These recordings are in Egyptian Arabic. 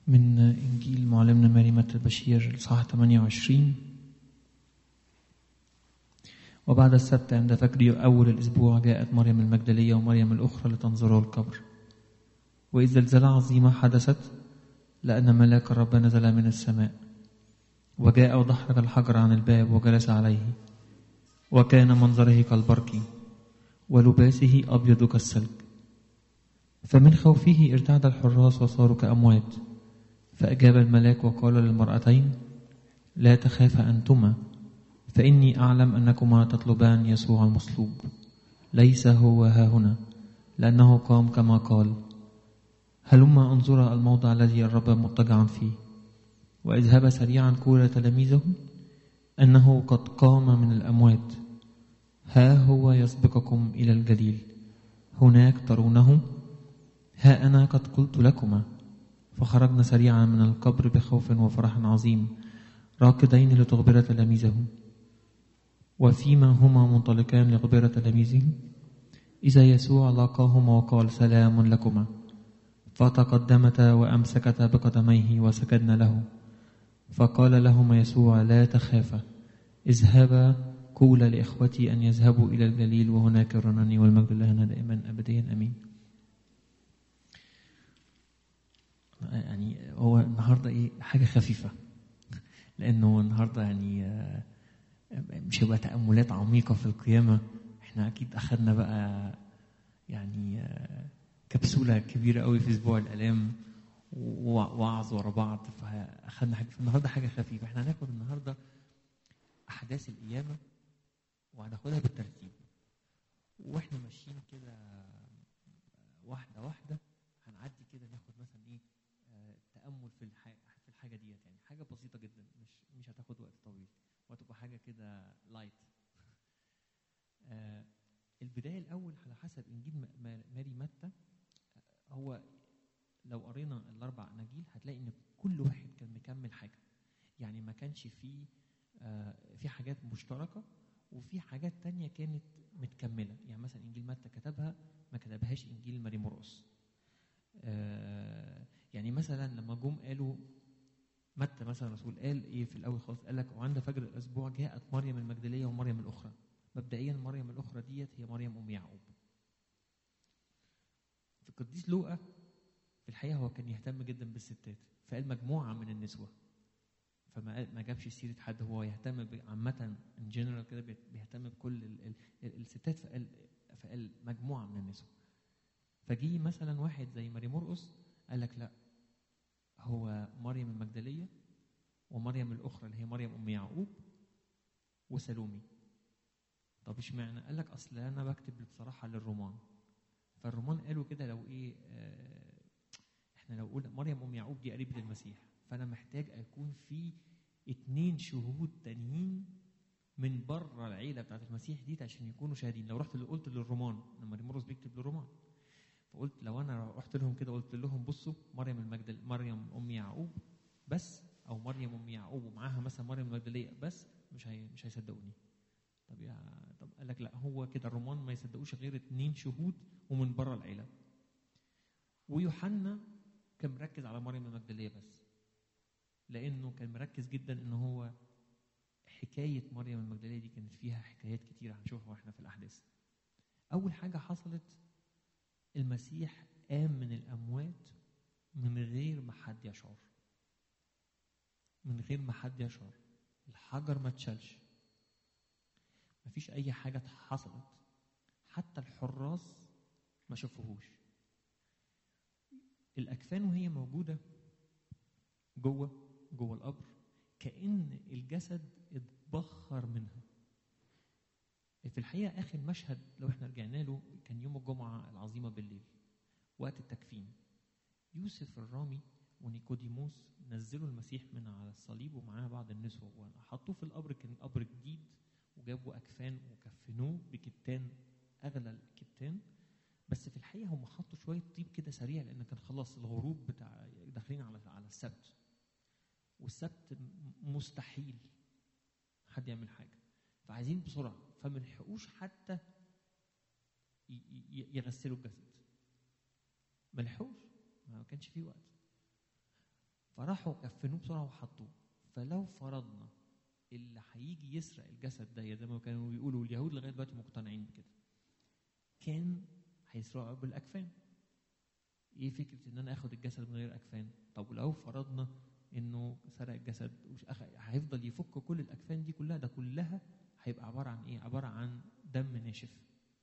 من إنجيل معلمنا ماري متى البشير الإصحاح 28 وبعد السبت عند فجر أول الأسبوع جاءت مريم المجدلية ومريم الأخرى لتنظرا القبر وإذ زلزلة عظيمة حدثت لأن ملاك الرب نزل من السماء وجاء ودحرج الحجر عن الباب وجلس عليه وكان منظره كالبرق ولباسه أبيض كالثلج فمن خوفه ارتعد الحراس وصاروا كأموات فأجاب الملاك وقال للمرأتين لا تخافا أنتما فإني أعلم أنكما تطلبان يسوع المصلوب ليس هو ها هنا لأنه قام كما قال هلما انظرا الموضع الذي الرب مضطجعا فيه واذهبا سريعا كل تلاميذه أنه قد قام من الأموات ها هو يسبقكم إلى الجليل هناك ترونه ها أنا قد قلت لكما فخرجنا سريعا من القبر بخوف وفرح عظيم راكضين لتخبر تلاميذه وفيما هما منطلقان لخبر تلاميذه إذا يسوع لاقاهما وقال سلام لكما فتقدمتا وأمسكتا بقدميه وسجدنا له فقال لهما يسوع لا تخافا اذهبا قول لإخوتي أن يذهبوا إلى الجليل وهناك يرونني والمجد لله دائما أبديا أمين يعني هو النهارده ايه حاجه خفيفه لانه النهارده يعني مش هيبقى تاملات عميقه في القيامه احنا اكيد اخذنا بقى يعني كبسوله كبيره قوي في اسبوع الالام ووعظ ورا بعض فاخذنا حاجه النهارده حاجه خفيفه احنا هناخد النهارده احداث القيامه وهناخدها بالترتيب واحنا ماشيين كده واحده واحده هنعدي كده ناخد مثلا ايه آه تامل في الحاجه في الحاجه ديت يعني حاجه بسيطه جدا مش مش هتاخد وقت طويل وهتبقى حاجه كده لايت آه البدايه الاول على حسب انجيل ماري متى هو لو قرينا الاربع اناجيل هتلاقي ان كل واحد كان مكمل حاجه يعني ما كانش فيه آه في حاجات مشتركه وفي حاجات تانية كانت متكمله يعني مثلا انجيل متى كتبها ما كتبهاش انجيل ماري مرقس آه يعني مثلا لما جم قالوا متى مثلا الرسول قال ايه في الاول خالص قال لك وعند فجر الاسبوع جاءت مريم المجدليه ومريم الاخرى مبدئيا مريم الاخرى ديت هي مريم ام يعقوب في القديس لوقا في الحقيقه هو كان يهتم جدا بالستات فقال مجموعه من النسوه فما ما جابش سيره حد هو يهتم عامه ان جنرال كده بيهتم بكل ال ال الستات فقال فقال مجموعه من النسوه فجي مثلا واحد زي ماري مرقس قال لك لا هو مريم المجدليه ومريم الاخرى اللي هي مريم ام يعقوب وسلومي طب اشمعنى قال لك اصل انا بكتب بصراحه للرومان فالرومان قالوا كده لو ايه آه احنا لو قلنا مريم ام يعقوب دي قريبه المسيح فانا محتاج اكون في اتنين شهود تانيين من بره العيله بتاعت المسيح دي عشان يكونوا شاهدين لو رحت قلت للرومان لما مرقس بيكتب للرومان فقلت لو انا رحت لهم كده قلت لهم بصوا مريم المجدل مريم ام يعقوب بس او مريم ام يعقوب ومعاها مثلا مريم المجدليه بس مش هي مش هيصدقوني طب يا طب قال لك لا هو كده الرومان ما يصدقوش غير اتنين شهود ومن بره العيله ويوحنا كان مركز على مريم المجدليه بس لانه كان مركز جدا ان هو حكايه مريم المجدليه دي كانت فيها حكايات كتير هنشوفها واحنا في الاحداث اول حاجه حصلت المسيح قام من الأموات من غير ما حد يشعر من غير ما حد يشعر الحجر ما اتشالش مفيش أي حاجة حصلت حتى الحراس ما شافوهوش الأكفان وهي موجودة جوه جوه القبر كأن الجسد اتبخر منها في الحقيقة آخر مشهد لو احنا رجعنا له كان يوم الجمعة العظيمة بالليل وقت التكفين يوسف الرامي ونيكوديموس نزلوا المسيح من على الصليب ومعاه بعض النسوة وحطوه في القبر كان قبر جديد وجابوا أكفان وكفنوه بكتان أغلى الكتان بس في الحقيقة هم حطوا شوية طيب كده سريع لأن كان خلاص الغروب بتاع داخلين على على السبت والسبت مستحيل حد يعمل حاجة فعايزين بسرعة فما لحقوش حتى يغسلوا الجسد ما لحقوش ما كانش فيه وقت فراحوا كفنوه بسرعه وحطوه فلو فرضنا اللي هيجي يسرق الجسد ده زي ما كانوا بيقولوا اليهود لغايه دلوقتي مقتنعين بكده كان هيسرقه بالاكفان ايه فكره ان انا اخد الجسد من غير اكفان طب ولو فرضنا انه سرق الجسد وش- أخ- هيفضل يفك كل الاكفان دي كلها ده كلها هيبقى عباره عن ايه عباره عن دم ناشف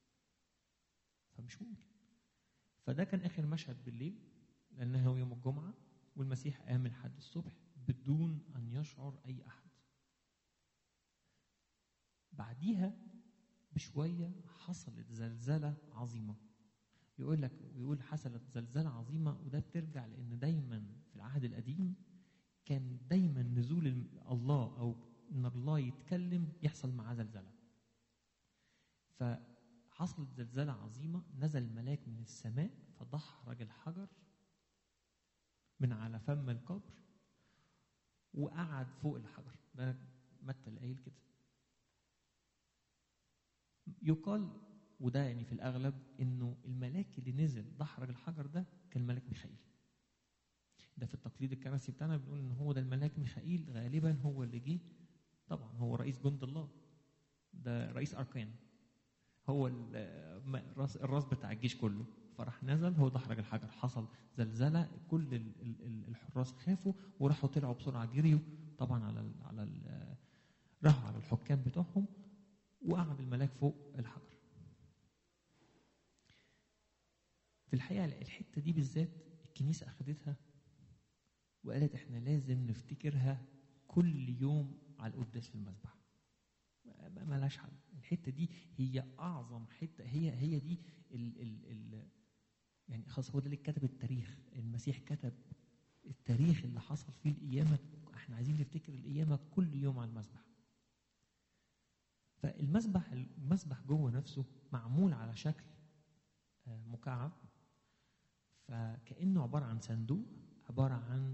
فمش ممكن فده كان اخر مشهد بالليل لانه يوم الجمعه والمسيح قام لحد الصبح بدون ان يشعر اي احد بعديها بشويه حصلت زلزله عظيمه يقول لك ويقول حصلت زلزله عظيمه وده بترجع لان دايما في العهد القديم كان دايما نزول الم- الله او ان الله يتكلم يحصل معاه زلزله فحصلت زلزله عظيمه نزل ملاك من السماء فدحرج الحجر من على فم القبر وقعد فوق الحجر ده متى اللي قايل كده يقال وده يعني في الاغلب انه الملاك اللي نزل دحرج الحجر ده كان الملاك ميخائيل ده في التقليد الكنسي بتاعنا بنقول ان هو ده الملاك ميخائيل غالبا هو اللي جه طبعا هو رئيس جند الله ده رئيس اركان هو ال- ما- الراس الراس بتاع الجيش كله فراح نزل هو دحرج الحجر حصل زلزله كل ال- ال- ال- الحراس خافوا وراحوا طلعوا بسرعه جريوا طبعا على ال على ال راحوا على الحكام بتوعهم وقعد الملاك فوق الحجر في الحقيقه الحته دي بالذات الكنيسه اخذتها وقالت احنا لازم نفتكرها كل يوم على القداس في المذبح ما ما- ملهاش حل الحته دي هي اعظم حته هي هي دي ال ال ال يعني خلاص هو ده اللي كتب التاريخ المسيح كتب التاريخ اللي حصل فيه القيامه احنا عايزين نفتكر القيامه كل يوم على المذبح فالمذبح المذبح جوه نفسه معمول على شكل آه، مكعب فكانه عباره عن صندوق عباره عن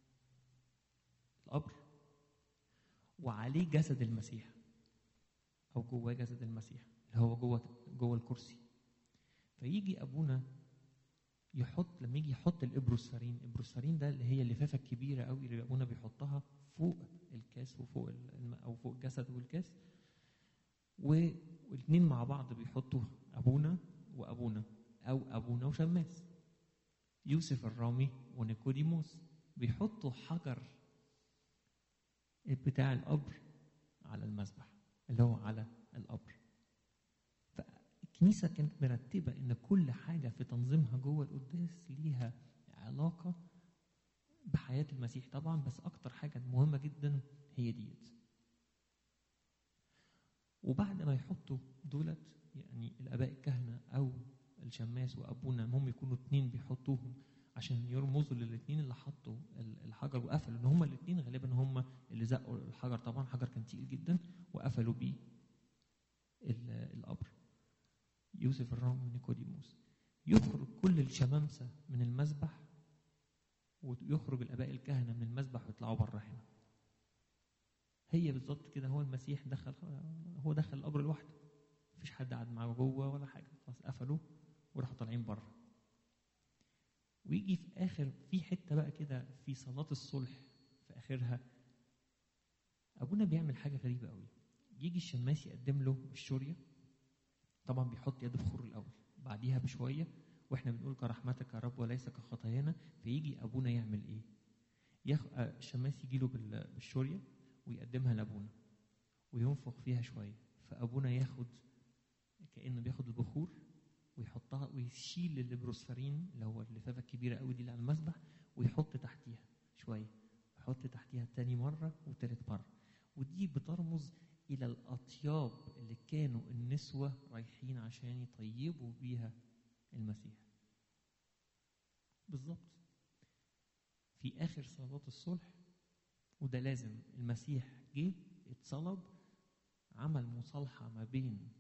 القبر وعليه جسد المسيح او جواه جسد المسيح اللي هو جوه جوه الكرسي فيجي ابونا يحط لما يجي يحط الابروسفارين الابروسفارين ده اللي هي اللفافه الكبيره قوي اللي ابونا بيحطها فوق الكاس وفوق الم- او فوق الجسد والكاس و- والاثنين مع بعض بيحطوا ابونا وابونا او ابونا وشماس يوسف الرامي ونيكوديموس بيحطوا حجر بتاع القبر على المذبح اللي هو على القبر فالكنيسه كانت مرتبه ان كل حاجه في تنظيمها جوه القداس ليها علاقه بحياه المسيح طبعا بس اكتر حاجه مهمه جدا هي ديت وبعد ما يحطوا دولت يعني الاباء الكهنه او الشماس وابونا هم يكونوا اتنين بيحطوهم عشان يرمزوا للاثنين اللي حطوا ال- الحجر وقفلوا ان هم الاثنين غالبا هم اللي زقوا الحجر طبعا الحجر كان تقيل جدا وقفلوا بيه ال- القبر يوسف الرام ونيكوديموس يخرج كل الشمامسه من المذبح ويخرج الاباء الكهنه من المذبح ويطلعوا بره هنا هي بالظبط كده هو المسيح دخل هو دخل القبر لوحده مفيش حد قعد معاه جوه ولا حاجه خلاص قفلوا وراحوا طالعين بره ويجي في اخر في حته بقى كده في صلاه الصلح في اخرها ابونا بيعمل حاجه غريبه قوي يجي الشماس يقدم له الشوريه طبعا بيحط يده في خور الاول بعديها بشويه واحنا بنقول كرحمتك يا رب وليس كخطايانا فيجي ابونا يعمل ايه ياخ... آه، الشماس يجي له بال- بالشوريه ويقدمها لابونا وينفخ فيها شويه فابونا ياخد كانه بياخد البخور ويحطها ويشيل البروسفرين اللي هو اللفافه الكبيره قوي دي اللي على المسبح ويحط تحتيها شويه يحط تحتيها تاني مره وتالت مره ودي بترمز الى الاطياب اللي كانوا النسوه رايحين عشان يطيبوا بيها المسيح بالظبط في اخر صلاه الصلح وده لازم المسيح جه اتصلب عمل مصالحه ما بين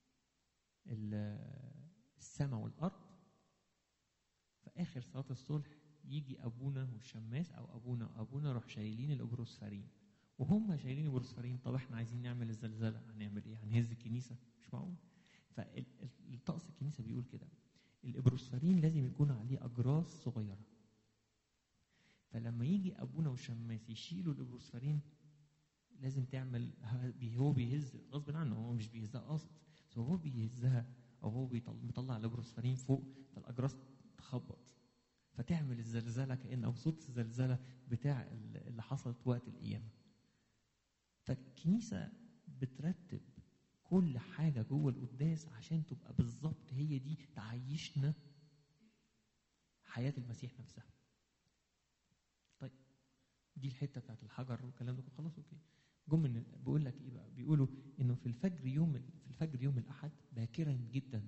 ال- السماء والارض في اخر صلاه الصلح يجي ابونا والشماس او ابونا وابونا يروح شايلين الابروسفرين وهم شايلين الابروسفرين طب احنا عايزين نعمل الزلزله هنعمل ايه؟ هنهز الكنيسه مش معقول فالطقس الكنيسه بيقول كده الابروسفرين لازم يكون عليه اجراس صغيره فلما يجي ابونا والشماس يشيلوا الابروسفرين لازم تعمل هو بيهز غصب عنه هو مش بيهزها قاصد بس هو بيهزها او هو بيطلع, بيطلع الابروسفرين فوق فالاجراس تخبط فتعمل الزلزله كان او صوت الزلزله بتاع اللي حصلت وقت القيامه فالكنيسه بترتب كل حاجه جوه القداس عشان تبقى بالظبط هي دي تعيشنا حياه المسيح نفسها طيب دي الحته بتاعت الحجر والكلام ده خلاص اوكي جم من بيقول لك ايه بقى بيقولوا انه في الفجر يوم في الفجر يوم الاحد باكرا جدا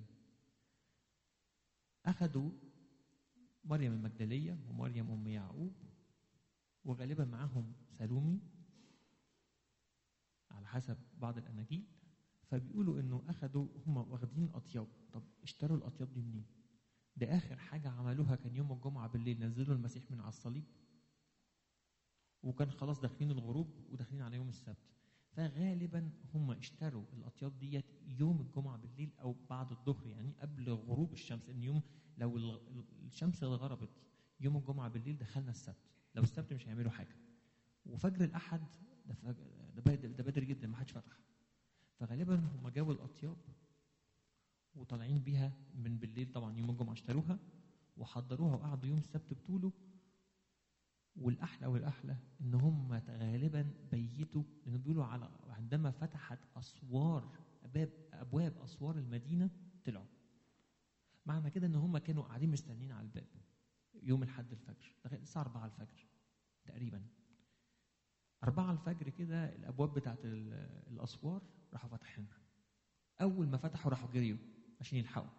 اخذوا مريم المجدليه ومريم ام يعقوب وغالبا معاهم سالومي على حسب بعض الاناجيل فبيقولوا انه اخذوا هم واخدين اطياب طب اشتروا الاطياب دي منين ده اخر حاجه عملوها كان يوم الجمعه بالليل نزلوا المسيح من على الصليب وكان خلاص داخلين الغروب وداخلين على يوم السبت فغالبا هم اشتروا الاطياب ديت يوم الجمعه بالليل او بعد الظهر يعني قبل غروب الشمس ان يوم لو الشمس غربت يوم الجمعه بالليل دخلنا السبت لو السبت مش هيعملوا حاجه وفجر الاحد ده فج... ده, ده بدري جدا ما حدش فتح فغالبا هم جابوا الاطياب وطالعين بيها من بالليل طبعا يوم الجمعه اشتروها وحضروها وقعدوا يوم السبت بطوله والاحلى والاحلى ان هم غالبا بيتوا لان بيقولوا على عندما فتحت اسوار ابواب ابواب اسوار المدينه طلعوا معنى كده ان هم كانوا قاعدين مستنيين على الباب يوم الحد الفجر لغايه الساعه 4 الفجر تقريبا 4 الفجر كده الابواب بتاعت الاسوار راحوا فاتحينها اول ما فتحوا راحوا جريوا عشان يلحقوا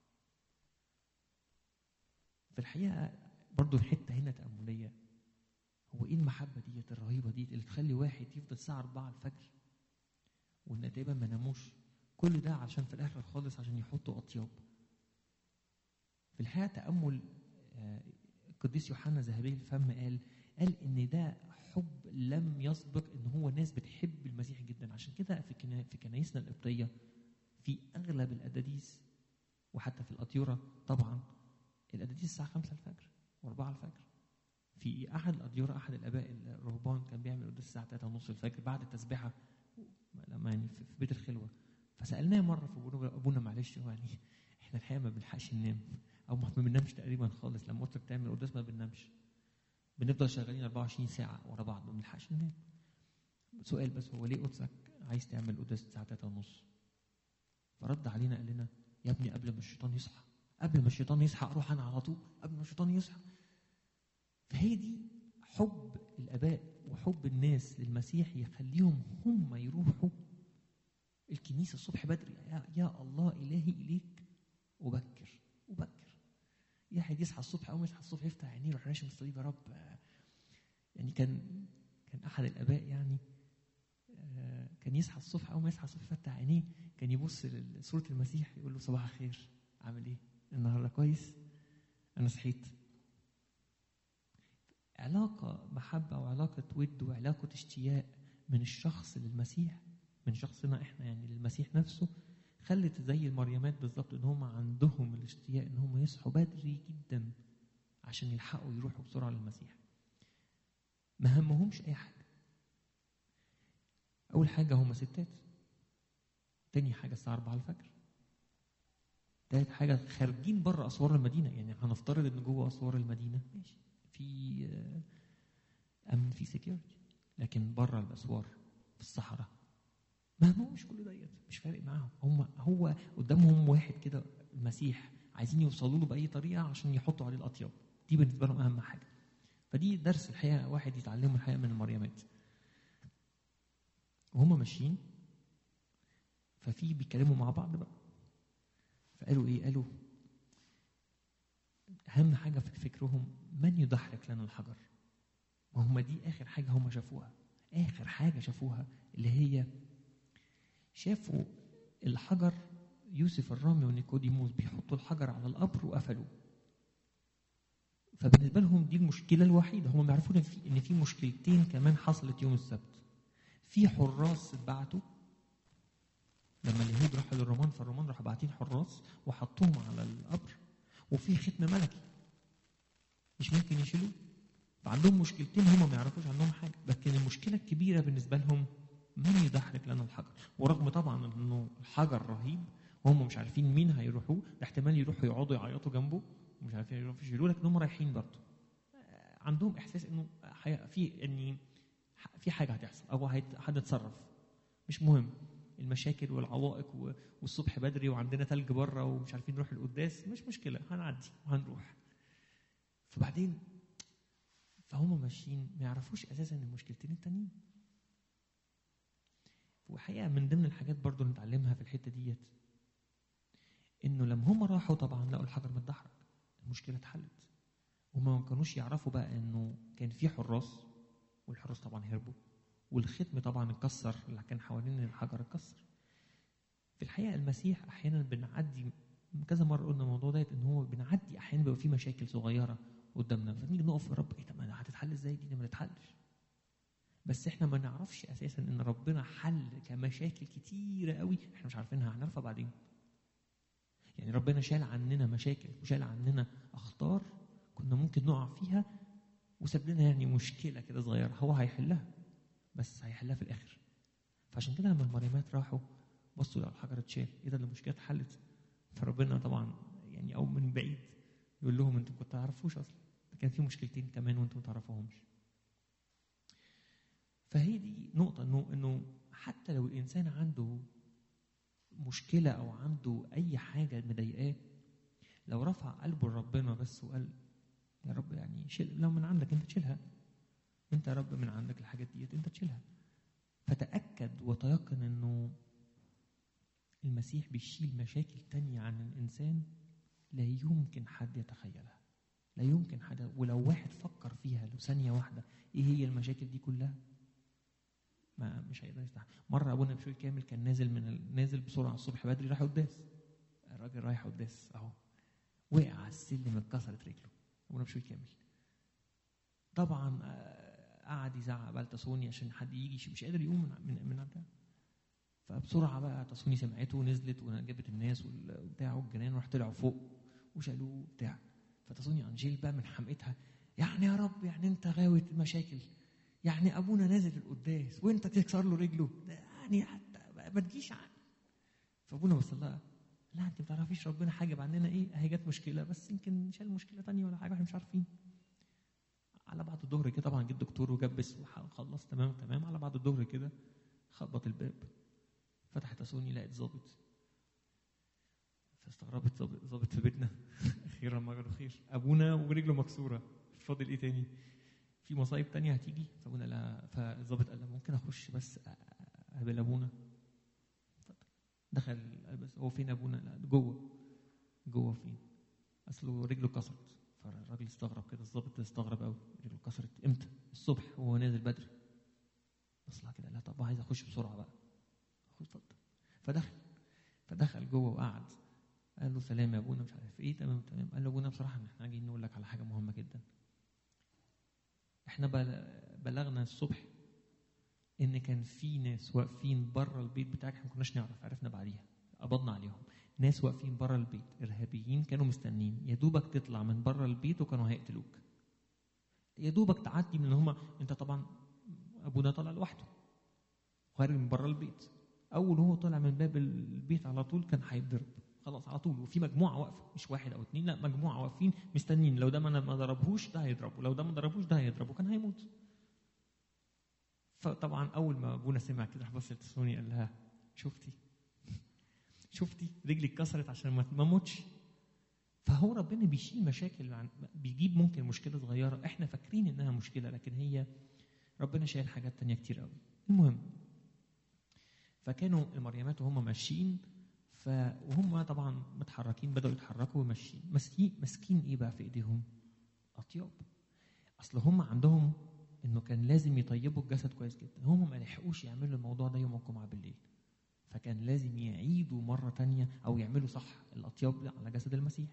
في الحقيقه برضو الحته هنا تامليه هو ايه المحبه ديت الرهيبه ديت اللي تخلي واحد يفضل الساعه 4 الفجر وان تقريبا ما ناموش كل ده عشان في الاخر خالص عشان يحطوا اطياب في الحقيقه تامل القديس يوحنا ذهبي الفم قال قال ان ده حب لم يسبق ان هو ناس بتحب المسيح جدا عشان كده في في كنايسنا القبطيه في اغلب الاداديس وحتى في الاطيره طبعا الاداديس الساعه 5 الفجر و4 الفجر في احد الاديره احد الاباء الرهبان كان بيعمل قداس الساعه 3 ونص الفجر بعد التسبيحه لما يعني في بيت الخلوه فسالناه مره في ابونا معلش هو يعني احنا الحقيقه ما بنلحقش ننام او ما بننامش تقريبا خالص لما قلت بتعمل قداس ما بننامش بنفضل شغالين 24 ساعه ورا بعض ما بنلحقش ننام سؤال بس هو ليه قدسك عايز تعمل قداس الساعه 3 ونص فرد علينا قال لنا يا ابني قبل ما الشيطان يصحى قبل ما الشيطان يصحى اروح انا على طول قبل ما الشيطان يصحى فهي دي حب الاباء وحب الناس للمسيح يخليهم هم يروحوا الكنيسه الصبح بدري يا, يا الله الهي اليك وبكر وبكر واحد يصحى الصبح اول ما يصحى الصبح يفتح عينيه يروح راشم الصليب يا رب يعني كان كان احد الاباء يعني كان يصحى الصبح اول ما يصحى الصبح يفتح عينيه كان يبص لصوره المسيح يقول له صباح الخير عامل ايه؟ النهارده كويس؟ انا صحيت علاقة محبة وعلاقة ود وعلاقة اشتياق من الشخص للمسيح من شخصنا احنا يعني للمسيح نفسه خلت زي المريمات بالظبط ان هم عندهم الاشتياق ان هم يصحوا بدري جدا عشان يلحقوا يروحوا بسرعة للمسيح ما همهمش اي حاجة اول حاجة هم ستات تاني حاجة الساعة 4 الفجر تالت حاجة خارجين بره أسوار المدينة يعني هنفترض إن جوه أسوار المدينة ماشي في امن في سكيورتي لكن بره الاسوار في الصحراء ما همش كل ديت مش فارق معاهم هم هو قدامهم واحد كده المسيح عايزين يوصلوا له باي طريقه عشان يحطوا عليه الاطياب دي بالنسبه لهم اهم حاجه فدي درس الحقيقه واحد يتعلمه الحقيقه من المريمات وهم ماشيين ففي بيتكلموا مع بعض بقى فقالوا ايه قالوا اهم حاجه في فكرهم من يضحك لنا الحجر ما هم دي اخر حاجه هم شافوها اخر حاجه شافوها اللي هي شافوا الحجر يوسف الرامي ونيكوديموس بيحطوا الحجر على القبر وقفلوه فبالنسبه لهم دي المشكله الوحيده هم بيعرفوا ان في ان في مشكلتين كمان حصلت يوم السبت في حراس اتبعتوا لما اليهود راحوا للرومان فالرومان راحوا باعتين حراس وحطوهم على القبر وفي ختم ملكي مش ممكن يشيلوه فعندهم مشكلتين هم ما يعرفوش عنهم حاجه لكن المشكله الكبيره بالنسبه لهم من يدحرج لنا الحجر ورغم طبعا انه الحجر رهيب وهم مش عارفين مين هيروحوا ده احتمال يروحوا يقعدوا يعيطوا جنبه ومش عارفين يروحوا يشيلوه لكن هم رايحين برضه عندهم احساس انه حي- في اني في حاجه هتحصل او هيت- حد اتصرف مش مهم المشاكل والعوائق و- والصبح بدري وعندنا تلج بره ومش عارفين نروح القداس مش مشكله هنعدي وهنروح فبعدين فهم ماشيين ما يعرفوش اساسا المشكلتين التانيين وحقيقه من ضمن الحاجات برضو اللي نتعلمها في الحته ديت انه لما هم راحوا طبعا لقوا الحجر متدحرج المشكله اتحلت وما ما كانوش يعرفوا بقى انه كان في حراس والحراس طبعا هربوا والختم طبعا اتكسر اللي كان حوالين الحجر اتكسر في الحقيقه المسيح احيانا بنعدي كذا مره قلنا الموضوع ده ان هو بنعدي احيانا بيبقى في مشاكل صغيره قدامنا فنيجي نقف يا رب ايه ده ما هتتحل ازاي دي, دي ما تتحلش بس احنا ما نعرفش اساسا ان ربنا حل كمشاكل كتيره قوي احنا مش عارفينها هنعرفها بعدين يعني ربنا شال عننا مشاكل وشال عننا اخطار كنا ممكن نقع فيها وساب لنا يعني مشكله كده صغيره هو هيحلها بس هيحلها في الاخر فعشان كده لما المريمات راحوا بصوا لقوا الحجر اتشال ايه ده المشكله اتحلت فربنا طبعا يعني او من بعيد يقول لهم انتوا كنتوا تعرفوش اصلا ده كان في مشكلتين كمان وانتوا ما تعرفوهمش فهي دي نقطة انه انه حتى لو الانسان عنده مشكلة او عنده اي حاجة مضايقاه لو رفع قلبه لربنا بس وقال يا رب يعني شيل لو من عندك انت تشيلها انت يا رب من عندك الحاجات ديت انت تشيلها فتأكد وتيقن انه المسيح بيشيل مشاكل تانية عن الإنسان لا يمكن حد يتخيلها لا يمكن حد ولو واحد فكر فيها لو ثانية واحدة إيه هي المشاكل دي كلها ما مش هيقدر يستحمل مرة أبونا بشوي كامل كان نازل من ال... نازل بسرعة الصبح بدري راح قداس الراجل رايح قداس أهو وقع على السلم اتكسرت رجله أبونا بشوي كامل طبعا آه، قعد يزعق بقى لتسوني عشان حد يجي مش قادر يقوم من من, من عندها فبسرعه بقى تصوني سمعته ونزلت وجابت الناس وبتاع والجيران وراح طلعوا فوق وشالوه وبتاع فتصوني انجيل بقى من حمقتها يعني يا رب يعني انت غاوي مشاكل يعني ابونا نازل القداس وانت تكسر له رجله ده يعني حتى ما تجيش عني فابونا بص لها لا انت ما تعرفيش ربنا حاجب عننا ايه اهي جت مشكله بس يمكن شال مشكله تانية ولا حاجه احنا مش عارفين على بعد الظهر كده طبعا جه الدكتور وجبس وخلص تمام تمام على بعد الظهر كده خبط الباب فتحت سوني لقيت ظابط فاستغربت ظابط ظابط في بيتنا اخيرا ما جاله خير ابونا ورجله مكسوره فاضل ايه تاني في مصايب تانية هتيجي فابونا لا فالظابط قال له ممكن اخش بس اقابل ابونا اتفضل دخل قال بس هو فين ابونا لا جوه جوه فين اصله رجله كسرت فالراجل استغرب كده الظابط استغرب قوي رجله كسرت امتى الصبح وهو نازل بدري بص لها كده لا طب عايز اخش بسرعه بقى خد اتفضل فدخل فدخل جوه وقعد قال له سلام يا ابونا مش عارف ايه تمام تمام قال له ابونا بصراحه احنا جايين نقول لك على حاجه مهمه جدا احنا بلغنا الصبح ان كان في ناس واقفين بره البيت بتاعك احنا ما كناش نعرف عرفنا بعديها قبضنا عليهم ناس واقفين بره البيت ارهابيين كانوا مستنين يا دوبك تطلع من بره البيت وكانوا هيقتلوك يا دوبك تعدي من هما انت طبعا ابونا طلع لوحده خارج من بره البيت اول هو طلع من باب البيت على طول كان هيتضرب خلاص على طول وفي مجموعه واقفه مش واحد او اثنين لا مجموعه واقفين مستنيين لو ده ما ما ضربهوش ده هيضربه لو ده ما ضربوش ده هيضربه كان هيموت فطبعا اول ما ابونا سمع كده راح بص لتسوني قال لها شفتي شفتي رجلي اتكسرت عشان ما اموتش فهو ربنا بيشيل مشاكل عن بيجيب ممكن مشكله صغيره احنا فاكرين انها مشكله لكن هي ربنا شايل حاجات تانية كتير قوي المهم فكانوا المريمات وهم ماشيين ف... وهم طبعا متحركين بدأوا يتحركوا وماشيين ماسكين ماسكين ايه بقى في ايديهم؟ اطياب اصل هم عندهم انه كان لازم يطيبوا الجسد كويس جدا هم ما لحقوش يعملوا الموضوع ده يوم الجمعه بالليل فكان لازم يعيدوا مره تانية او يعملوا صح الاطياب على جسد المسيح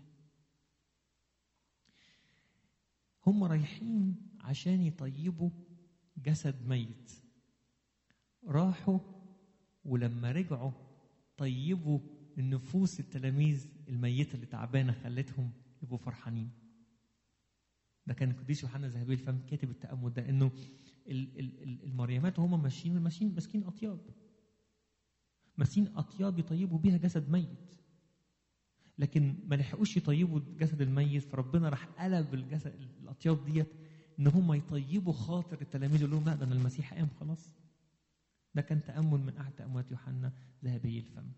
هم رايحين عشان يطيبوا جسد ميت راحوا ولما رجعوا طيبوا النفوس التلاميذ الميتة اللي تعبانة خلتهم يبقوا فرحانين ده كان القديس يوحنا ذهبي الفم كاتب التامل ده انه ال- ال- ال- المريمات هم ماشيين ماشيين ماسكين اطياب ماسكين اطياب يطيبوا بيها جسد ميت لكن ما لحقوش يطيبوا الجسد الميت فربنا راح قلب الجسد الاطياب ديت ان هم يطيبوا خاطر التلاميذ يقول لهم لا ده انا المسيح قام خلاص ده كان تامل من احد تاملات يوحنا ذهبي الفم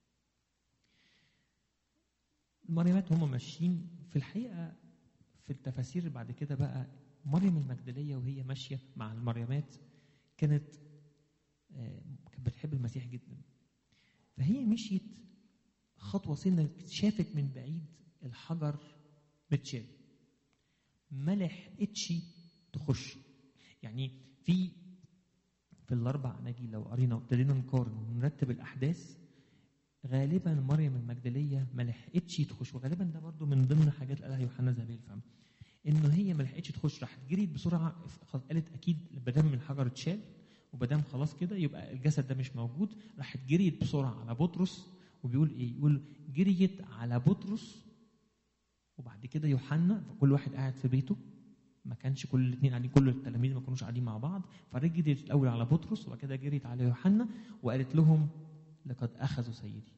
المريمات هم ماشيين في الحقيقه في التفاسير بعد كده بقى مريم المجدليه وهي ماشيه مع المريمات كانت آه، كانت بتحب المسيح جدا فهي مشيت خطوه سنه شافت من بعيد الحجر متشال ما لحقتش تخش يعني في في الاربع اناجيل لو قرينا وابتدينا نقارن ونرتب الاحداث غالبا مريم المجدليه ما لحقتش تخش وغالبا ده برضو من ضمن حاجات اللي قالها يوحنا ذهبي الفم انه هي ما لحقتش تخش راحت جريت بسرعه قالت اكيد ما دام الحجر اتشال وما دام خلاص كده يبقى الجسد ده مش موجود راحت جريت بسرعه على بطرس وبيقول ايه؟ يقول جريت على بطرس وبعد كده يوحنا فكل واحد قاعد في بيته ما كانش كل الاثنين قاعدين كل التلاميذ ما كانوش قاعدين مع بعض فرجعت الاول على بطرس وبعد كده جريت على يوحنا وقالت لهم لقد اخذوا سيدي.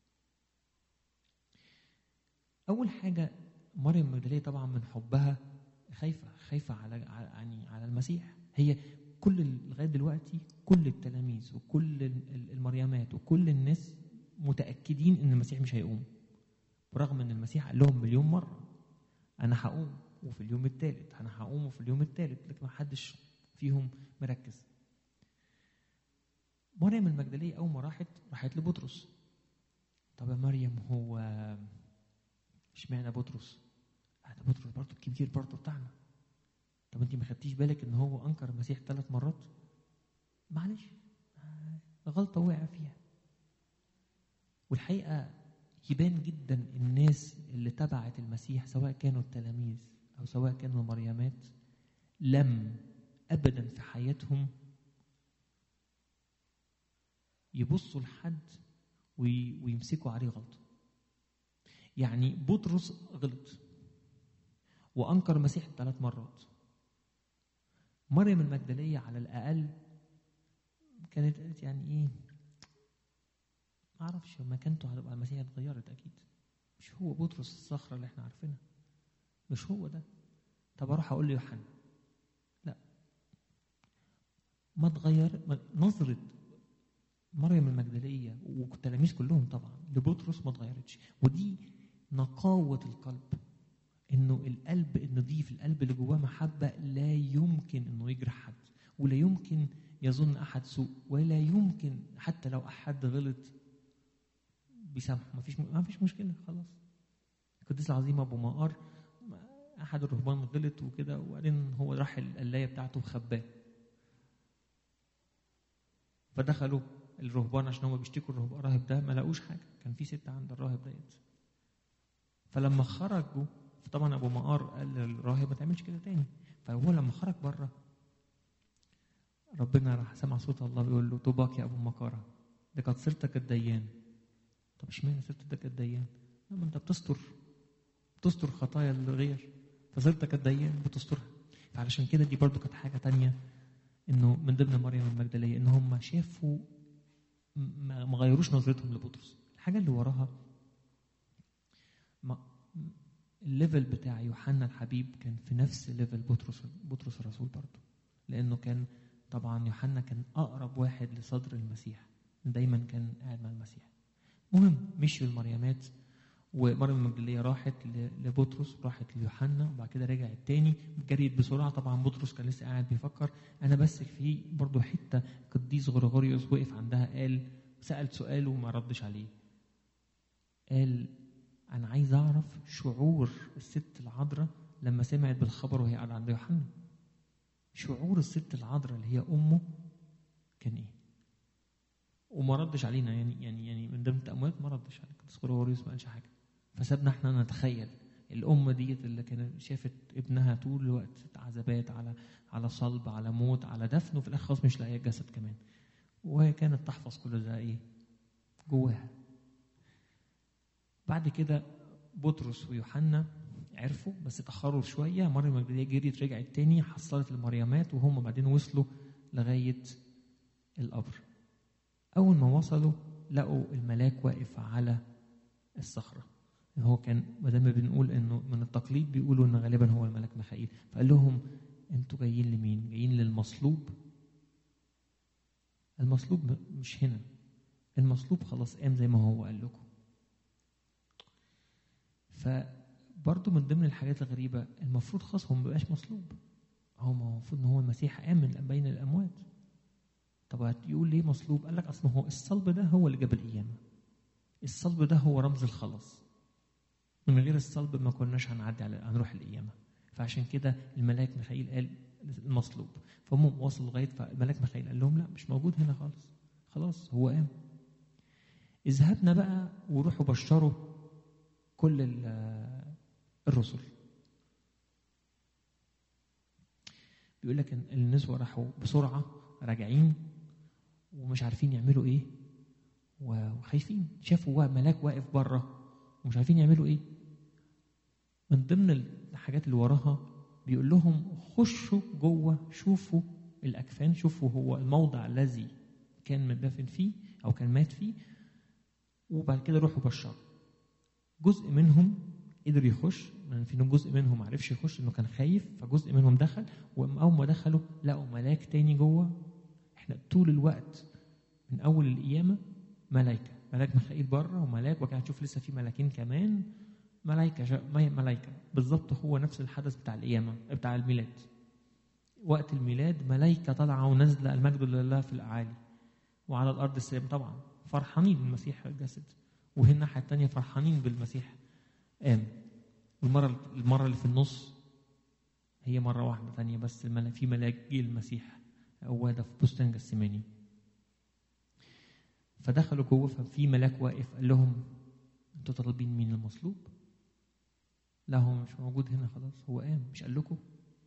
اول حاجه مريم المجدليه طبعا من حبها خايفه خايفه على على- يعني على المسيح هي كل ال- لغايه دلوقتي كل التلاميذ وكل ال- ال- المريمات وكل الناس متاكدين ان المسيح مش هيقوم برغم ان المسيح قال لهم مليون مره انا هقوم وفي اليوم الثالث انا هقوم وفي اليوم الثالث لكن ما حدش فيهم مركز مريم المجدليه اول ما راحت راحت لبطرس طب يا مريم هو اشمعنى بطرس آه ده بطرس برضه الكبير برضه بتاعنا طب انت ما خدتيش بالك ان هو انكر المسيح ثلاث مرات معلش آه، غلطه وقع فيها والحقيقه يبان جدا الناس اللي تبعت المسيح سواء كانوا التلاميذ او سواء كانوا مريمات لم ابدا في حياتهم يبصوا لحد وي- ويمسكوا عليه غلطه يعني بطرس غلط وانكر المسيح ثلاث مرات مريم المجدليه على الاقل كانت قالت يعني ايه ما اعرفش مكانته هتبقى المسيح اتغيرت اكيد مش هو بطرس الصخره اللي احنا عارفينها مش هو ده طب اروح اقول ليوحنا لا ما اتغير ما- نظره مريم المجدليه والتلاميذ كلهم طبعا لبطرس ما اتغيرتش ودي نقاوه القلب انه القلب النظيف القلب اللي جواه محبه لا يمكن انه يجرح حد ولا يمكن يظن احد سوء ولا يمكن حتى لو احد غلط بيسامحه ما فيش ما فيش مشكله خلاص القديس العظيم ابو مقار احد الرهبان غلط وكده وبعدين هو راح القلايه بتاعته وخباه فدخلوا الرهبان عشان هم بيشتكوا الرهب- الراهب ده ما لاقوش حاجه كان في ست عند الراهب ديت فلما خرجوا طبعا ابو مقار قال للراهب ما تعملش كده تاني فهو لما خرج بره ربنا راح سمع صوت الله بيقول له طوباك يا ابو مقاره ده قد صرتك الديان طب اشمعنى صرتك الديان؟ لا ما انت بتستر بتستر خطايا الغير فصرتك الديان بتسترها فعلشان كده دي برضو كانت حاجه تانية انه من ضمن مريم المجدليه ان هم شافوا ما ما غيروش نظرتهم لبطرس الحاجه اللي وراها ما الليفل بتاع يوحنا الحبيب كان في نفس ليفل بطرس بطرس الرسول برضه لانه كان طبعا يوحنا كان اقرب واحد لصدر المسيح دايما كان قاعد مع المسيح مهم مشوا المريمات ومريم المجدلية راحت ل- لبطرس راحت ليوحنا وبعد كده رجعت تاني جريت بسرعة طبعا بطرس كان لسه قاعد بيفكر أنا بس في برضو حتة قديس غريغوريوس وقف عندها قال سأل سؤال وما ردش عليه قال أنا عايز أعرف شعور الست العذراء لما سمعت بالخبر وهي قاعدة عند يوحنا شعور الست العذراء اللي هي أمه كان إيه؟ وما ردش علينا يعني يعني يعني من ضمن التأملات ما ردش على القديس غريغوريوس ما قالش حاجة فسابنا احنا نتخيل الأم ديت اللي كانت شافت ابنها طول الوقت عذابات على على صلب على موت على دفن وفي الآخر خلاص مش لاقية الجسد كمان وهي كانت تحفظ كل ده إيه جواها بعد كده بطرس ويوحنا عرفوا بس اتاخروا شويه مريم المجدليه جريت رجعت تاني حصلت المريمات وهم بعدين وصلوا لغايه القبر اول ما وصلوا لقوا الملاك واقف على الصخره هو كان ما دام بنقول انه من التقليد بيقولوا ان غالبا هو الملاك ميخائيل فقال لهم انتوا جايين لمين؟ جايين للمصلوب المصلوب مش هنا المصلوب خلاص قام زي ما هو قال لكم فبرضه من ضمن الحاجات الغريبة المفروض خلاص هو ما بقاش مصلوب هو المفروض ان هو المسيح قام من بين الاموات طب هتقول ليه مصلوب قال لك اصل هو الصلب ده هو اللي جاب القيامه الصلب ده هو رمز الخلاص من غير الصلب ما كناش هنعدي على هنروح القيامه فعشان كده الملاك ميخائيل قال المصلوب فهم وصلوا لغايه فالملاك ميخائيل قال لهم لا مش موجود هنا خالص خلاص هو قام اذهبنا بقى وروحوا بشروا كل الرسل بيقول لك ان النسوه راحوا بسرعه راجعين ومش عارفين يعملوا ايه وخايفين شافوا ملاك واقف بره ومش عارفين يعملوا ايه من ضمن الحاجات اللي وراها بيقول لهم خشوا جوه شوفوا الاكفان شوفوا هو الموضع الذي كان مدفن فيه او كان مات فيه وبعد كده روحوا بشروا جزء منهم قدر يخش في جزء منهم ما عرفش يخش انه كان خايف فجزء منهم دخل واول ما دخلوا لقوا ملاك تاني جوه احنا طول الوقت من اول القيامه ملائكه ملاك ميخائيل بره وملاك وكان هتشوف لسه في ملاكين كمان ملائكه ملائكه بالظبط هو نفس الحدث بتاع القيامه بتاع الميلاد وقت الميلاد ملائكه طالعه ونازله المجد لله في الاعالي وعلى الارض السلام طبعا فرحانين بالمسيح الجسد وهنا الناحيه الثانيه فرحانين بالمسيح قام والمره المره اللي في النص هي مره واحده ثانيه بس في ملاك جه المسيح قواده في بستان جسماني فدخلوا جوه ففي ملاك واقف قال لهم انتوا طالبين مين المصلوب؟ لا هو مش موجود هنا خلاص هو قام مش قال لكم؟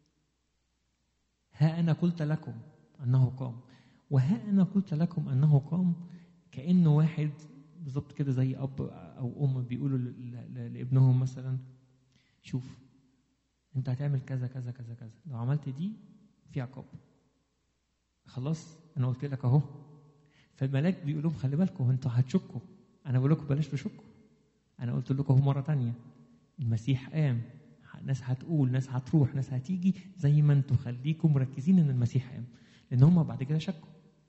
ها انا قلت لكم انه قام وها انا قلت لكم انه قام كانه واحد بالظبط كده زي اب او ام بيقولوا لابنهم مثلا شوف انت هتعمل كذا كذا كذا كذا لو عملت دي في عقاب خلاص انا قلت لك اهو فالملاك بيقول لهم خلي بالكم انتوا هتشكوا انا بقول لكم بلاش تشكوا انا قلت لكم اهو مره تانية المسيح قام ناس هتقول ناس هتروح ناس هتيجي زي ما انتوا خليكم مركزين ان المسيح قام لان هم بعد كده شكوا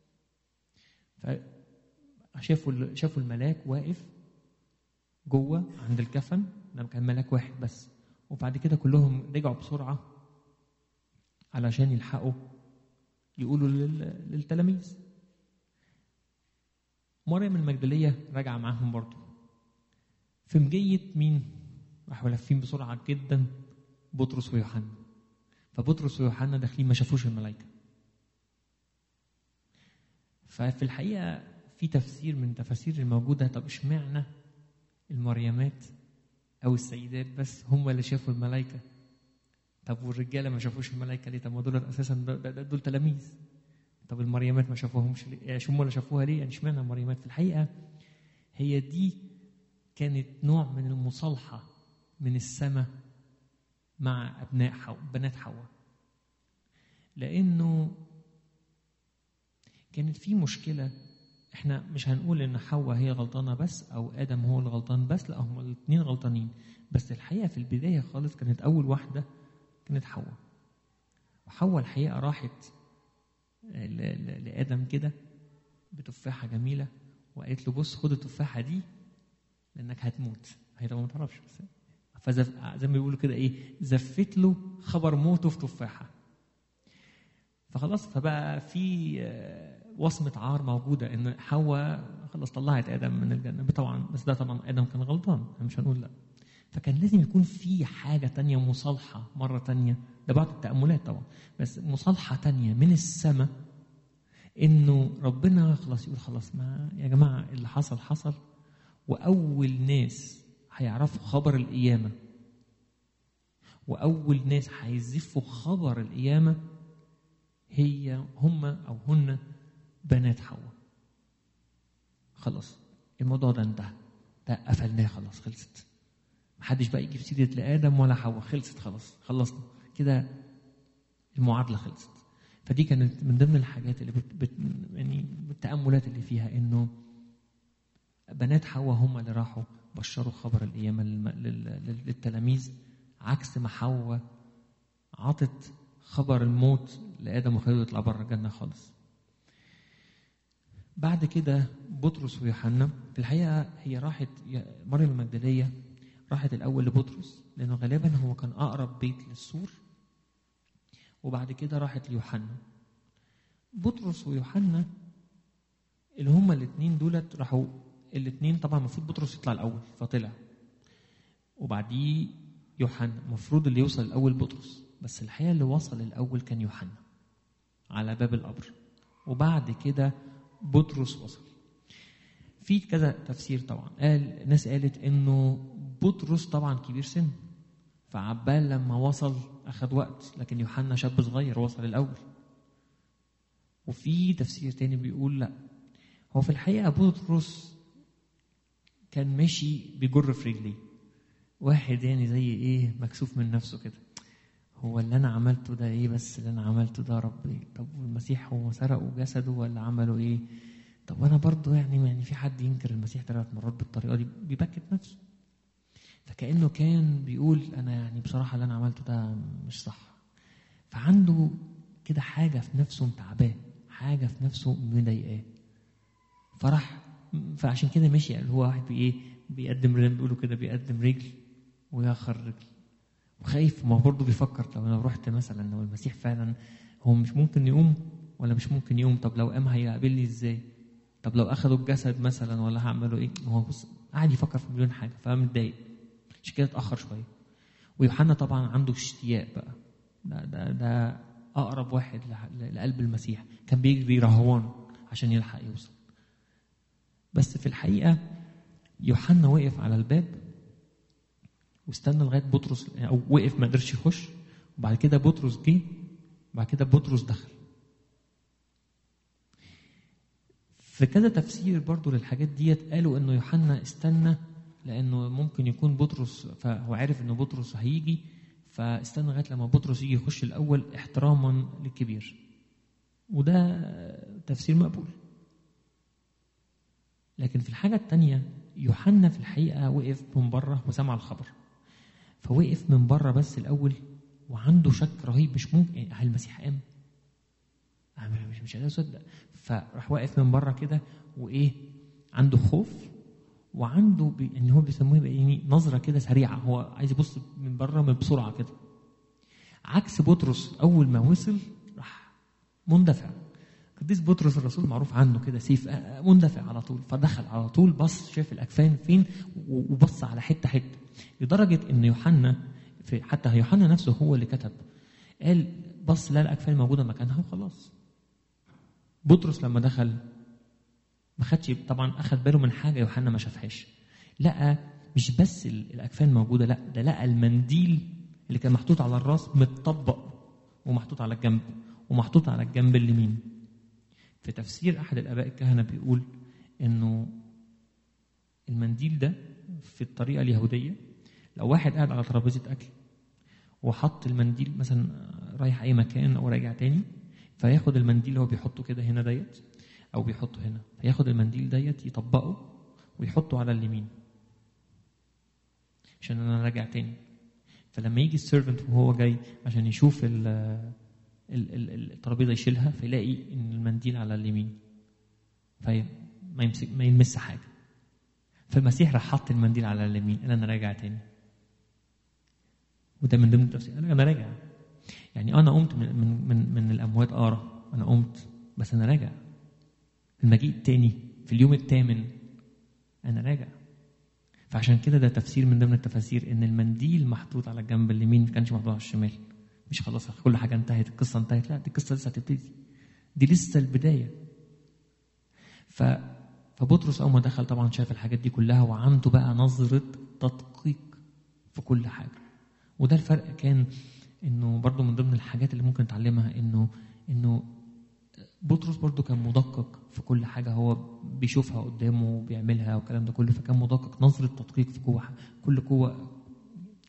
فشافوا شافوا الملاك واقف جوه عند الكفن لما كان ملاك واحد بس وبعد كده كلهم رجعوا بسرعه علشان يلحقوا يقولوا للتلاميذ مريم المجدلية راجعة معاهم برضو في مجية مين؟ راحوا لافين بسرعة جدا بطرس ويوحنا فبطرس ويوحنا داخلين ما شافوش الملائكة ففي الحقيقة في تفسير من تفاسير الموجودة طب اشمعنى المريمات أو السيدات بس هم اللي شافوا الملائكة طب والرجاله ما شافوش الملائكه ليه؟ طب ما دول اساسا دول تلاميذ. طب المريمات ما شافوهمش ليه؟ يعني هم اللي شافوها ليه؟ يعني اشمعنى المريمات؟ في الحقيقه هي دي كانت نوع من المصالحه من السماء مع ابناء حواء بنات حواء. لانه كانت في مشكله احنا مش هنقول ان حواء هي غلطانه بس او ادم هو اللي غلطان بس لا هم الاثنين غلطانين بس الحقيقه في البدايه خالص كانت اول واحده كانت حواء وحواء الحقيقة راحت لآدم كده بتفاحة جميلة وقالت له بص خد التفاحة دي لأنك هتموت هي طبعا ما تعرفش بس فزي ما بيقولوا كده إيه زفت له خبر موته في تفاحة فخلاص فبقى في وصمة عار موجودة إن حواء خلاص طلعت آدم من الجنة طبعا بس ده طبعا آدم كان غلطان مش هنقول لأ فكان لازم يكون في حاجة تانية مصالحة مرة تانية ده بعض التأملات طبعا بس مصالحة تانية من السماء إنه ربنا خلاص يقول خلاص ما يا جماعة اللي حصل حصل وأول ناس هيعرفوا خبر القيامة وأول ناس هيزفوا خبر القيامة هي هم أو هن بنات حواء خلاص الموضوع ده انتهى ده قفلناه خلاص خلصت محدش بقى يجيب سيره لادم ولا حواء خلصت خلاص خلصنا كده المعادله خلصت فدي كانت من ضمن الحاجات اللي بت بت يعني التاملات اللي فيها انه بنات حواء هم اللي راحوا بشروا خبر القيامه للم- لل- لل- للتلاميذ عكس ما حواء عطت خبر الموت لادم وخلوه يطلع بره الجنه خالص بعد كده بطرس ويوحنا في الحقيقه هي راحت مريم المجدليه راحت الاول لبطرس لانه غالبا هو كان اقرب بيت للسور وبعد كده راحت ليوحنا بطرس ويوحنا اللي هما الاثنين دولت راحوا الاثنين طبعا المفروض بطرس يطلع الاول فطلع وبعديه يوحنا المفروض اللي يوصل الاول بطرس بس الحقيقه اللي وصل الاول كان يوحنا على باب القبر وبعد كده بطرس وصل في كذا تفسير طبعا قال ناس قالت انه بطرس طبعا كبير سن فعبال لما وصل اخذ وقت لكن يوحنا شاب صغير وصل الاول وفي تفسير تاني بيقول لا هو في الحقيقه بطرس كان ماشي بيجر في رجليه واحد يعني زي ايه مكسوف من نفسه كده هو اللي انا عملته ده ايه بس اللي انا عملته ده رب ايه طب المسيح هو سرقوا جسده ولا عملوا ايه طب وانا برضه يعني يعني في حد ينكر المسيح ثلاث مرات بالطريقه دي بيبكت نفسه فكانه كان بيقول انا يعني بصراحه اللي انا عملته ده مش صح فعنده كده حاجه في نفسه متعباه حاجه في نفسه مضايقاه فراح فعشان كده مشي اللي هو واحد بايه بيقدم زي ما بيقولوا كده بيقدم رجل ويأخر رجل وخايف ما هو برضه بيفكر لو انا رحت مثلا لو المسيح فعلا هو مش ممكن يقوم ولا مش ممكن يقوم طب لو قام هيقابلني ازاي طب لو اخدوا الجسد مثلا ولا هعملوا ايه هو بص قاعد يفكر في مليون حاجه فمتضايق عشان كده اتاخر شويه ويوحنا طبعا عنده اشتياق بقى ده ده ده اقرب واحد ل- لقلب المسيح كان بيجري رهوان عشان يلحق يوصل بس في الحقيقه يوحنا وقف على الباب واستنى لغايه بطرس او وقف ما قدرش يخش وبعد كده بطرس جه وبعد كده بطرس دخل في كذا تفسير برضو للحاجات ديت قالوا انه يوحنا استنى لانه ممكن يكون بطرس فهو عارف انه بطرس هيجي فاستنى لغايه لما بطرس يجي يخش الاول احتراما للكبير وده تفسير مقبول لكن في الحاجه الثانيه يوحنا في الحقيقه وقف من بره وسمع الخبر فوقف من بره بس الاول وعنده شك رهيب مش ممكن هل المسيح قام؟ أنا مش مش قادر اصدق فراح واقف من بره كده وايه عنده خوف وعنده بي... ان هو بيسموه بقى يعني نظره كده سريعه هو عايز يبص من بره من بسرعه كده عكس بطرس اول ما وصل راح مندفع قديس بطرس الرسول معروف عنه كده سيف آه، مندفع على طول فدخل على طول بص شاف الاكفان فين و- وبص على حته حته لدرجه ان يوحنا في حتى يوحنا نفسه هو اللي كتب قال بص لا الاكفان موجوده مكانها وخلاص بطرس لما دخل ما خدش طبعا اخذ باله من حاجه يوحنا ما شافهاش لقى مش بس ال- الاكفان موجوده لا ده لقى المنديل اللي كان محطوط على الراس متطبق ومحطوط على الجنب ومحطوط على الجنب اليمين في تفسير احد الاباء الكهنه بيقول انه المنديل ده في الطريقه اليهوديه لو واحد قاعد على ترابيزه اكل وحط المنديل مثلا رايح اي مكان او راجع تاني فياخد المنديل اللي هو بيحطه كده هنا ديت او بيحطه هنا فياخد المنديل ديت يطبقه ويحطه على اليمين عشان انا راجع تاني فلما يجي السيرفنت وهو جاي عشان يشوف ال ال- ال- الترابيزه يشيلها فيلاقي ان المنديل على اليمين فما يمسك ما يلمس حاجه فالمسيح راح حط المنديل على اليمين قال انا راجع تاني وده من ضمن التفسير قال انا راجع يعني انا قمت من من من, من الاموات اه انا قمت بس انا راجع في المجيء التاني في اليوم الثامن انا راجع فعشان كده ده تفسير من ضمن التفاسير ان المنديل محطوط على الجنب اليمين ما كانش محطوط على الشمال مش خلاص كل حاجه انتهت القصه انتهت لا دي القصه لسه هتبتدي دي لسه البدايه ف فبطرس اول ما دخل طبعا شاف الحاجات دي كلها وعنده بقى نظره تدقيق في كل حاجه وده الفرق كان انه برضو من ضمن الحاجات اللي ممكن نتعلمها انه انه بطرس برضو كان مدقق في كل حاجه هو بيشوفها قدامه وبيعملها والكلام ده كله فكان مدقق نظره تدقيق في جوه كل جوه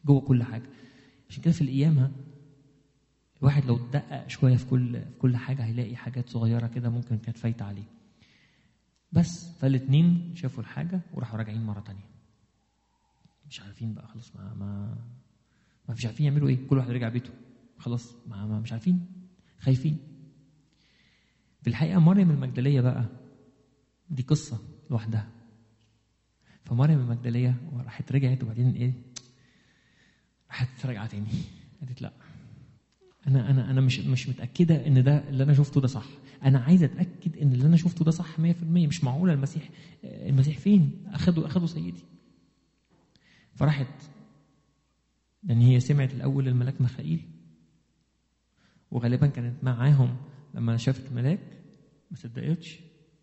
جوه كل حاجه عشان كده في القيامه الواحد لو دقق شويه في كل في كل حاجه هيلاقي حاجات صغيره كده ممكن كانت فايته عليه بس فالاثنين شافوا الحاجه وراحوا راجعين مره تانية مش عارفين بقى خلاص ما ما ما مش عارفين يعملوا ايه كل واحد رجع بيته خلاص ما, ما مش عارفين خايفين في الحقيقه مريم المجدليه بقى دي قصه لوحدها فمريم المجدليه راحت رجعت وبعدين ايه راحت راجعه تاني قالت لا انا انا انا مش مش متاكده ان ده اللي انا شفته ده صح انا عايز اتاكد ان اللي انا شفته ده صح 100% مش معقوله المسيح المسيح فين اخدوا اخدوا سيدي فراحت لان هي سمعت الاول الملاك ميخائيل وغالبا كانت معاهم لما شافت الملاك ما صدقتش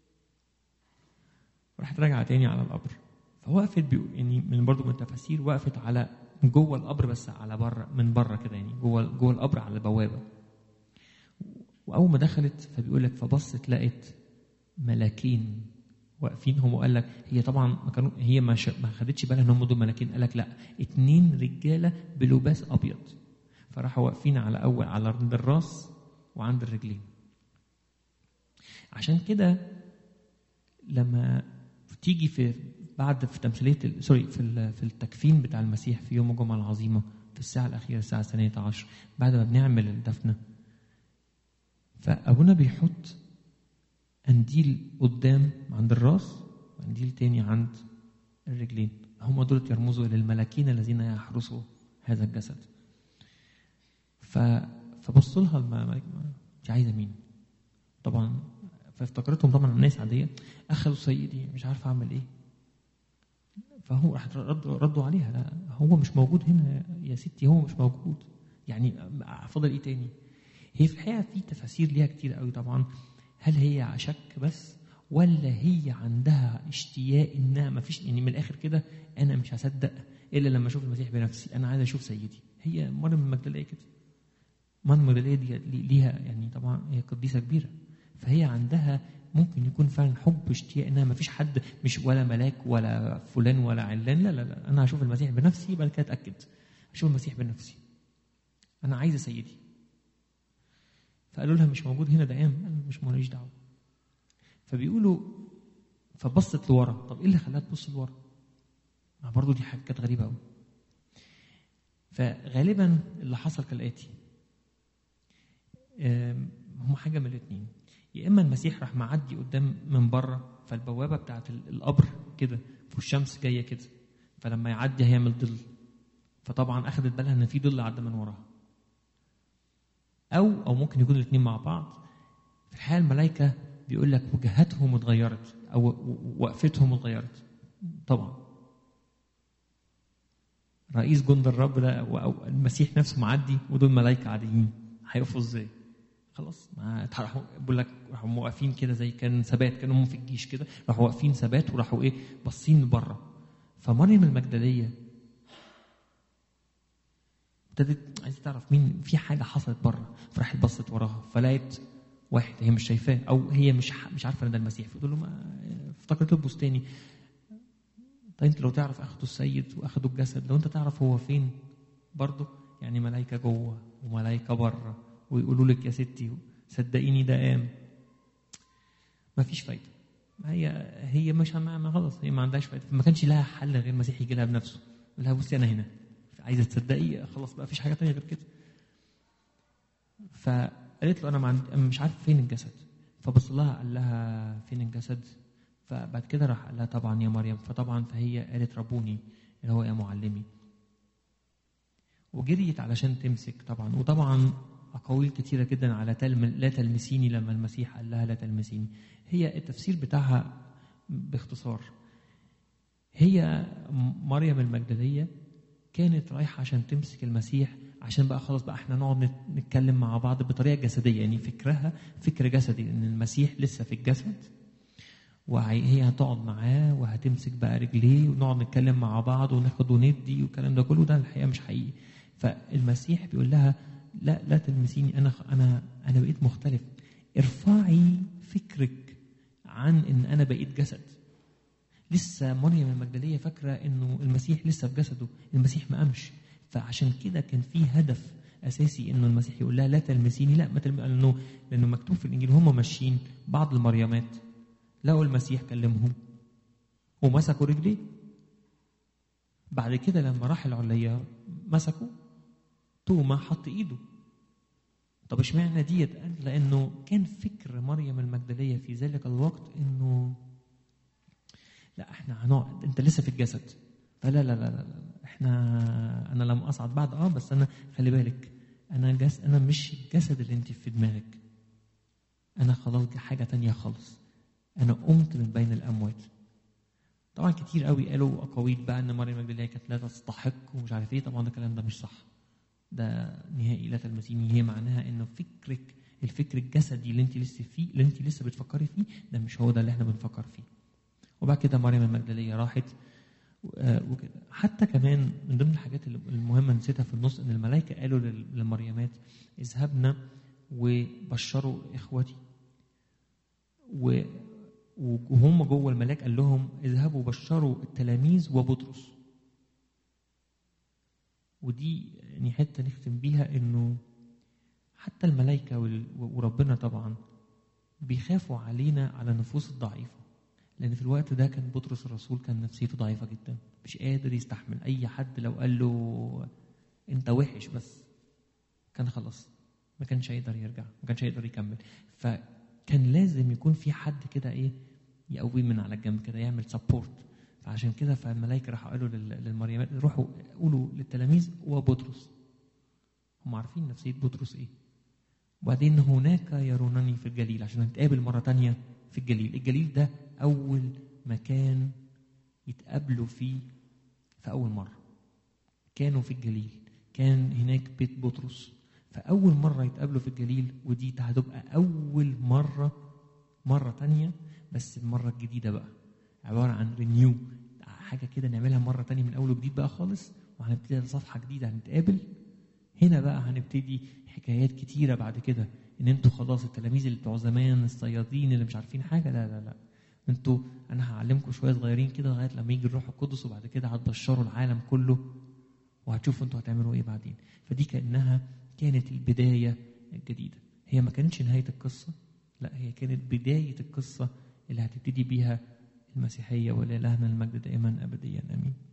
راحت راجعه تاني على القبر فوقفت بيقول يعني من برضه من التفاسير وقفت على جوه القبر بس على بره من بره كده يعني جوه جوه القبر على البوابه واول ما دخلت فبيقول لك فبصت لقت ملاكين واقفين هم قال لك هي طبعا ما كانوا هي ما, ش... ما خدتش بالها ان هم دول ملاكين قال لك لا اتنين رجاله بلباس ابيض فراحوا واقفين على اول على عند الراس وعند الرجلين عشان كده لما تيجي في بعد في تمثيليه سوري في في التكفين بتاع المسيح في يوم الجمعه العظيمه في الساعه الاخيره الساعه الثانيه عشر بعد ما بنعمل الدفنه فابونا بيحط قنديل قدام عند الراس وقنديل تاني عند الرجلين هم دول يرمزوا للملاكين الذين يحرسوا هذا الجسد ف فبص لها الملك انت عايزه مين طبعا فافتكرتهم طبعا ناس عاديه اخذوا سيدي مش عارف اعمل ايه فهو راح ردوا, ردوا عليها لا هو مش موجود هنا يا ستي هو مش موجود يعني فضل ايه تاني هي في الحقيقه في تفاسير ليها كتير قوي طبعا هل هي شك بس ولا هي عندها اشتياق انها ما فيش يعني من الاخر كده انا مش هصدق الا لما اشوف المسيح بنفسي انا عايز اشوف سيدي هي مريم المجدليه كده مريم المجدليه دي ليها يعني طبعا هي قديسه كبيره فهي عندها ممكن يكون فعلا حب اشتياق انها ما فيش حد مش ولا ملاك ولا فلان ولا علان لا لا لا انا هشوف المسيح بنفسي بعد كده اتاكد اشوف المسيح بنفسي انا عايزه سيدي فقالوا لها مش موجود هنا ده قام مش ماليش دعوه فبيقولوا فبصت لورا طب ايه اللي خلاها تبص لورا ما برضه دي حاجه كانت غريبه قوي فغالبا اللي حصل كالاتي هم حاجه من الاثنين يا اما المسيح راح معدي قدام من بره فالبوابه بتاعت القبر كده والشمس جايه كده فلما يعدي هيعمل ظل فطبعا اخذت بالها ان في ظل عدى من وراها او او ممكن يكون الاثنين مع بعض في الحقيقه الملائكه بيقول لك وجهاتهم اتغيرت او وقفتهم اتغيرت طبعا رئيس جند الرب ده او المسيح نفسه معدي ودول ملائكه عاديين هيقفوا ازاي؟ خلاص ما راحوا بقول لك راحوا واقفين كده زي كان ثبات كانوا هم في الجيش كده راحوا واقفين ثبات وراحوا ايه باصين لبره فمريم المجدليه ابتدت عايزه تعرف مين في حاجه حصلت بره فراحت بصت وراها فلقت واحد هي مش شايفاه او هي مش مش عارفه ان ده المسيح فتقول له ما افتكرت له تاني طيب انت لو تعرف اخدوا السيد واخدوا الجسد لو انت تعرف هو فين برضه يعني ملائكه جوه وملائكه بره ويقولوا لك يا ستي صدقيني ده قام ما فيش فايده هي هي مش ما خلاص هي ما عندهاش فايده ما كانش لها حل غير المسيح يجي لها بنفسه يقول لها بصي انا هنا عايزه تصدقي خلاص بقى فيش حاجه تانية غير كده فقالت له انا مش عارف فين الجسد فبص لها قال لها فين الجسد فبعد كده راح قال لها طبعا يا مريم فطبعا فهي قالت ربوني اللي هو يا معلمي وجريت علشان تمسك طبعا وطبعا أقاويل كتيرة جدا على تلم لا تلمسيني لما المسيح قال لها لا تلمسيني هي التفسير بتاعها باختصار هي مريم المجدلية كانت رايحة عشان تمسك المسيح عشان بقى خلاص بقى احنا نقعد نتكلم مع بعض بطريقة جسدية يعني فكرها فكر جسدي ان المسيح لسه في الجسد وهي هتقعد معاه وهتمسك بقى رجليه ونقعد نتكلم مع بعض وناخد وندي والكلام ده كله ده الحقيقة مش حقيقي فالمسيح بيقول لها لا لا تلمسيني انا انا انا بقيت مختلف ارفعي فكرك عن ان انا بقيت جسد لسه مريم المجدليه فاكره انه المسيح لسه في جسده المسيح ما قامش فعشان كده كان في هدف اساسي انه المسيح يقول لها لا تلمسيني لا ما تلم... لانه لانه مكتوب في الانجيل هم ماشيين بعض المريمات لقوا المسيح كلمهم ومسكوا رجليه بعد كده لما راح العليا مسكوا توما حط ايده طب اشمعنى ديت قال لانه كان فكر مريم المجدليه في ذلك الوقت انه لا احنا هنقعد انت لسه في الجسد فلا لا لا لا, لا. احنا انا لم اصعد بعد اه بس انا خلي بالك انا جس انا مش الجسد اللي انت في دماغك انا خلاص دي حاجه تانية خالص انا قمت من بين الاموات طبعا كتير قوي قالوا اقاويل بقى ان مريم المجدليه كانت لا تستحق ومش عارف ايه طبعا ده الكلام ده مش صح ده نهائي لا تلمسيني هي معناها انه فكرك الفكر الجسدي اللي انت لسه فيه اللي انت لسه بتفكري فيه ده مش هو ده اللي احنا بنفكر فيه وبعد كده مريم المجدليه راحت وكده حتى كمان من ضمن الحاجات المهمه نسيتها في النص ان الملائكه قالوا للمريمات اذهبنا وبشروا اخوتي و وهم جوه الملاك قال لهم اذهبوا بشروا التلاميذ وبطرس ودي يعني حته نختم بيها انه حتى الملائكه وربنا طبعا بيخافوا علينا على النفوس الضعيفه لان في الوقت ده كان بطرس الرسول كان نفسيته ضعيفه جدا مش قادر يستحمل اي حد لو قال له انت وحش بس كان خلاص ما كانش هيقدر يرجع ما كانش هيقدر يكمل فكان لازم يكون في حد كده ايه يقويه من على الجنب كده يعمل سبورت فعشان كده فالملائكه راحوا قالوا للمريمات روحوا قولوا للتلاميذ وبطرس هم عارفين نفسيه بطرس ايه وبعدين هناك يرونني في الجليل عشان نتقابل مره تانية في الجليل الجليل ده أول مكان يتقابلوا فيه في أول مرة كانوا في الجليل كان هناك بيت بطرس فأول مرة يتقابلوا في الجليل ودي هتبقى أول مرة مرة تانية بس المرة الجديدة بقى عبارة عن رينيو حاجة كده نعملها مرة تانية من أول وجديد بقى خالص وهنبتدي صفحة جديدة هنتقابل هنا بقى هنبتدي حكايات كتيرة بعد كده ان انتوا خلاص التلاميذ اللي بتوع زمان الصيادين اللي مش عارفين حاجة لا لا لا انتوا انا هعلمكم شوية صغيرين كده لغاية لما يجي الروح القدس وبعد كده هتبشروا العالم كله وهتشوفوا انتوا هتعملوا ايه بعدين فدي كأنها كانت البداية الجديدة هي ما كانتش نهاية القصة لا هي كانت بداية القصة اللي هتبتدي بيها المسيحية ولإلهنا المجد دائما أبديا آمين